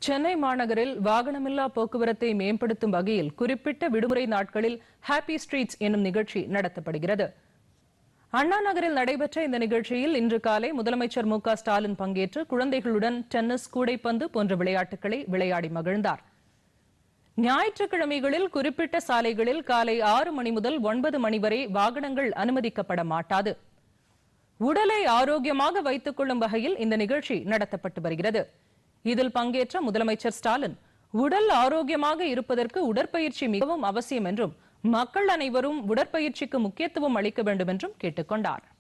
சென்னை மாநகரில் வாகனமில்லா போக்குவரத்தை மேம்படுத்தும் வகையில் குறிப்பிட்ட விடுமுறை நாட்களில் ஹாப்பி ஸ்ட்ரீட்ஸ் என்னும் நிகழ்ச்சி நடத்தப்படுகிறது அண்ணா நகரில் நடைபெற்ற இந்த நிகழ்ச்சியில் இன்று காலை முதலமைச்சர் மு க ஸ்டாலின் பங்கேற்று குழந்தைகளுடன் டென்னிஸ் கூடைப்பந்து போன்ற விளையாட்டுகளை விளையாடி மகிழ்ந்தார் ஞாயிற்றுக்கிழமைகளில் குறிப்பிட்ட சாலைகளில் காலை ஆறு மணி முதல் ஒன்பது மணி வரை வாகனங்கள் அனுமதிக்கப்பட மாட்டாது உடலை ஆரோக்கியமாக வைத்துக் கொள்ளும் வகையில் இந்த நிகழ்ச்சி நடத்தப்பட்டு வருகிறது இதில் பங்கேற்ற முதலமைச்சர் ஸ்டாலின் உடல் ஆரோக்கியமாக இருப்பதற்கு உடற்பயிற்சி மிகவும் அவசியம் என்றும் மக்கள் அனைவரும் உடற்பயிற்சிக்கு முக்கியத்துவம் அளிக்க வேண்டும் என்றும் கேட்டுக் கொண்டார்